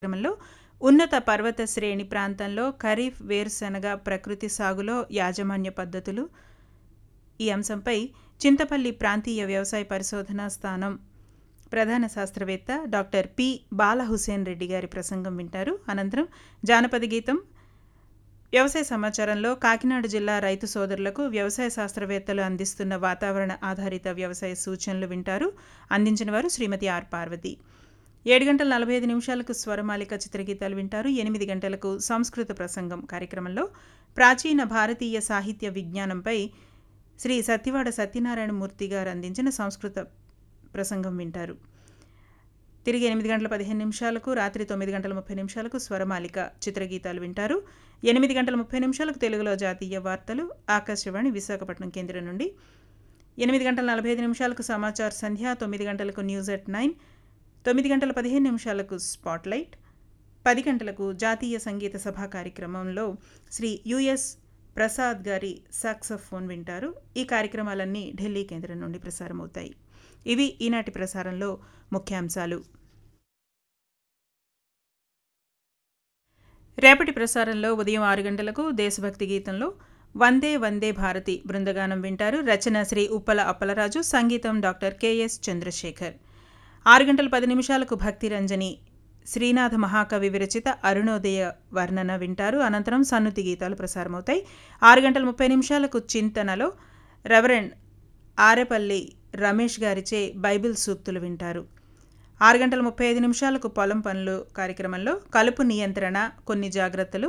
కార్యక్రమంలో ఉన్నత పర్వత శ్రేణి ప్రాంతంలో ఖరీఫ్ వేరుశనగ ప్రకృతి సాగులో యాజమాన్య పద్ధతులు ఈ అంశంపై చింతపల్లి ప్రాంతీయ వ్యవసాయ పరిశోధనా స్థానం ప్రధాన శాస్త్రవేత్త డాక్టర్ పి బాలహుసేన్ రెడ్డి గారి ప్రసంగం వింటారు అనంతరం జానపద గీతం వ్యవసాయ సమాచారంలో కాకినాడ జిల్లా రైతు సోదరులకు వ్యవసాయ శాస్త్రవేత్తలు అందిస్తున్న వాతావరణ ఆధారిత వ్యవసాయ సూచనలు వింటారు అందించిన వారు శ్రీమతి ఆర్ పార్వతి ఏడు గంటల నలభై ఐదు నిమిషాలకు స్వరమాలిక చిత్రగీతాలు వింటారు ఎనిమిది గంటలకు సంస్కృత ప్రసంగం కార్యక్రమంలో ప్రాచీన భారతీయ సాహిత్య విజ్ఞానంపై శ్రీ సత్యవాడ సత్యనారాయణ మూర్తి గారు అందించిన సంస్కృత ప్రసంగం వింటారు తిరిగి ఎనిమిది గంటల పదిహేను నిమిషాలకు రాత్రి తొమ్మిది గంటల ముప్పై నిమిషాలకు స్వరమాలిక చిత్రగీతాలు వింటారు ఎనిమిది గంటల ముప్పై నిమిషాలకు తెలుగులో జాతీయ వార్తలు ఆకాశవాణి విశాఖపట్నం కేంద్రం నుండి ఎనిమిది గంటల నలభై ఐదు నిమిషాలకు సమాచార్ సంధ్య తొమ్మిది గంటలకు న్యూస్ ఎట్ నైన్ తొమ్మిది గంటల పదిహేను నిమిషాలకు స్పాట్లైట్ పది గంటలకు జాతీయ సంగీత సభ కార్యక్రమంలో శ్రీ యుఎస్ ప్రసాద్ గారి సాక్సఫోన్ వింటారు ఈ కార్యక్రమాలన్నీ ఢిల్లీ కేంద్రం నుండి ప్రసారమవుతాయి ఇవి ఈనాటి ప్రసారంలో ముఖ్యాంశాలు రేపటి ప్రసారంలో ఉదయం ఆరు గంటలకు దేశభక్తి గీతంలో వందే వందే భారతి బృందగానం వింటారు రచన శ్రీ ఉప్పల అప్పలరాజు సంగీతం డాక్టర్ కెఎస్ చంద్రశేఖర్ ఆరు గంటల పది నిమిషాలకు భక్తి రంజని శ్రీనాథ మహాకవి విరచిత అరుణోదయ వర్ణన వింటారు అనంతరం సన్నుతి గీతాలు ప్రసారమవుతాయి ఆరు గంటల ముప్పై నిమిషాలకు చింతనలో రెవరెండ్ ఆరేపల్లి రమేష్ గారిచే బైబిల్ సూక్తులు వింటారు ఆరు గంటల ముప్పై ఐదు నిమిషాలకు పొలం పనులు కార్యక్రమంలో కలుపు నియంత్రణ కొన్ని జాగ్రత్తలు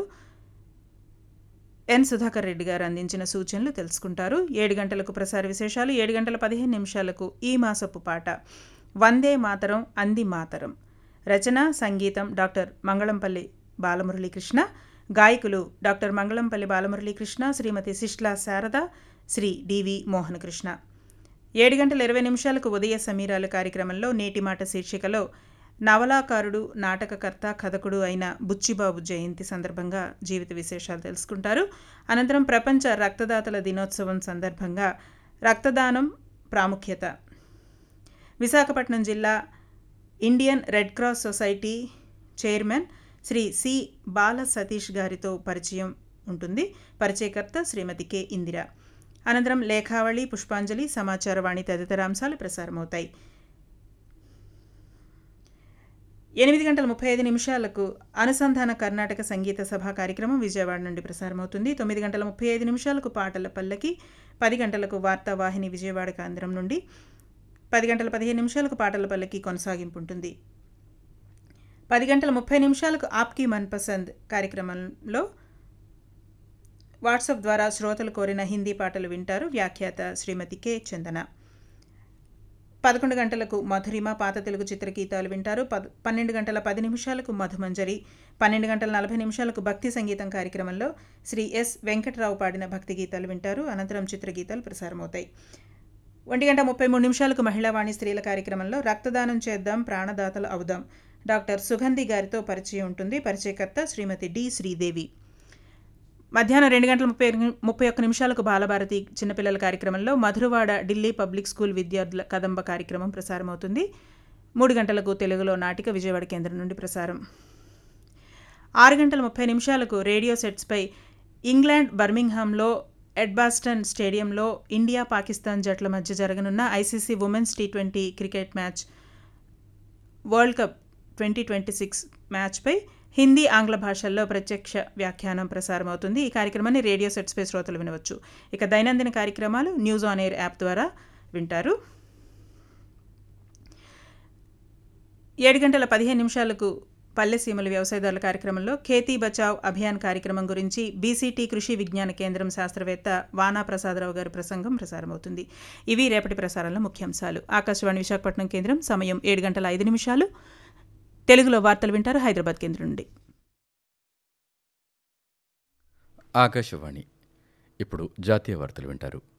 ఎన్ సుధాకర్ రెడ్డి గారు అందించిన సూచనలు తెలుసుకుంటారు ఏడు గంటలకు ప్రసార విశేషాలు ఏడు గంటల పదిహేను నిమిషాలకు ఈ మాసపు పాట వందే మాతరం అంది మాతరం రచన సంగీతం డాక్టర్ మంగళంపల్లి బాలమురళీకృష్ణ గాయకులు డాక్టర్ మంగళంపల్లి బాలమురళీకృష్ణ శ్రీమతి శిష్లా శారద శ్రీ డివి మోహనకృష్ణ ఏడు గంటల ఇరవై నిమిషాలకు ఉదయ సమీరాల కార్యక్రమంలో నేటి మాట శీర్షికలో నవలాకారుడు నాటకకర్త కథకుడు అయిన బుచ్చిబాబు జయంతి సందర్భంగా జీవిత విశేషాలు తెలుసుకుంటారు అనంతరం ప్రపంచ రక్తదాతల దినోత్సవం సందర్భంగా రక్తదానం ప్రాముఖ్యత విశాఖపట్నం జిల్లా Indian red cross society chairman Sri C Bala Satish గారితో పరిచయం ఉంటుంది పరిచయకర్త శ్రీమతి కె ఇందిర అనంతరం లేఖావళి పుష్పాంజలి సమాచారవాణి తదితర అంశాలు ప్రసారమవుతాయి ఎనిమిది గంటల ముప్పై ఐదు నిమిషాలకు అనుసంధాన కర్ణాటక సంగీత సభ కార్యక్రమం విజయవాడ నుండి ప్రసారమవుతుంది తొమ్మిది గంటల ముప్పై ఐదు నిమిషాలకు పాటల పల్లకి పది గంటలకు వార్తావాహిని విజయవాడ కేంద్రం నుండి పది గంటల పదిహేను నిమిషాలకు పాటల పల్లకి కొనసాగింపు ఉంటుంది పది గంటల ముప్పై నిమిషాలకు ఆప్కి మన్పసంద్ కార్యక్రమంలో వాట్సాప్ ద్వారా శ్రోతలు కోరిన హిందీ పాటలు వింటారు వ్యాఖ్యాత శ్రీమతి కె చందన పదకొండు గంటలకు మధురిమ పాత తెలుగు చిత్రగీతాలు వింటారు పద్ పన్నెండు గంటల పది నిమిషాలకు మధుమంజరి పన్నెండు గంటల నలభై నిమిషాలకు భక్తి సంగీతం కార్యక్రమంలో శ్రీ ఎస్ వెంకట్రావు పాడిన భక్తి గీతాలు వింటారు అనంతరం చిత్రగీతాలు ప్రసారమవుతాయి ఒంటి గంట ముప్పై మూడు నిమిషాలకు మహిళావాణి స్త్రీల కార్యక్రమంలో రక్తదానం చేద్దాం ప్రాణదాతలు అవుదాం డాక్టర్ సుగంధి గారితో పరిచయం ఉంటుంది పరిచయకర్త శ్రీమతి డి శ్రీదేవి మధ్యాహ్నం రెండు గంటల ముప్పై ముప్పై ఒక్క నిమిషాలకు బాలభారతి చిన్నపిల్లల కార్యక్రమంలో మధురవాడ ఢిల్లీ పబ్లిక్ స్కూల్ విద్యార్థుల కదంబ కార్యక్రమం ప్రసారమవుతుంది మూడు గంటలకు తెలుగులో నాటిక విజయవాడ కేంద్రం నుండి ప్రసారం ఆరు గంటల ముప్పై నిమిషాలకు రేడియో సెట్స్పై ఇంగ్లాండ్ బర్మింగ్హామ్లో ఎడ్బాస్టన్ స్టేడియంలో ఇండియా పాకిస్తాన్ జట్ల మధ్య జరగనున్న ICC women's T twenty cricket match world cup twenty twenty six మ్యాచ్పై హిందీ ఆంగ్ల భాషల్లో ప్రత్యక్ష వ్యాఖ్యానం ప్రసారమవుతుంది ఈ కార్యక్రమాన్ని రేడియో సెట్స్పై శ్రోతలు వినవచ్చు ఇక దైనందిన కార్యక్రమాలు న్యూస్ ఆన్ ఎయిర్ యాప్ ద్వారా వింటారు ఏడు గంటల పదిహేను నిమిషాలకు పల్లెసీమల వ్యవసాయదారుల కార్యక్రమంలో ఖేతీ బచావ్ అభియాన్ కార్యక్రమం గురించి బీసీటీ కృషి విజ్ఞాన కేంద్రం శాస్త్రవేత్త వానా ప్రసాదరావు గారి ప్రసంగం ప్రసారమవుతుంది ఇవి రేపటి ప్రసారంలో ముఖ్యాంశాలు ఆకాశవాణి విశాఖపట్నం కేంద్రం సమయం ఏడు గంటల ఐదు నిమిషాలు తెలుగులో వార్తలు వింటారు హైదరాబాద్ కేంద్రం నుండి ఆకాశవాణి ఇప్పుడు జాతీయ వార్తలు వింటారు